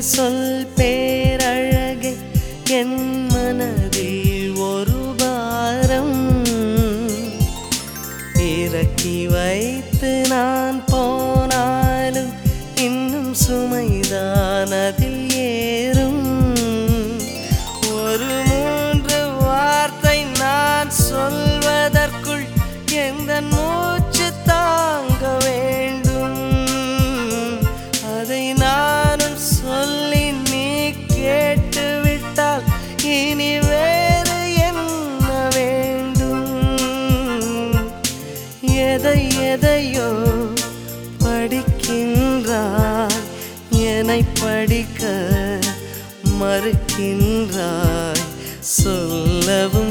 சொல் பேரழகை என் மனதில் ஒரு பாரம் இறக்கி வைத்து நான் போனாலும் இன்னும் சுமைதான் அதில் ஏறும் ஒரு மூன்று வார்த்தை நான் சொல்வதற்குள் எந்த மூச்சு தாங்க வேண்டும் அதை நானும் சொல்லி நீ கேட்டுவிட்டால் இனி வேறு என்ன வேண்டும் எதை எதையோ படிக்கின்றாய் என்னை படிக்க மறுக்கின்றாய் சொல்லவும்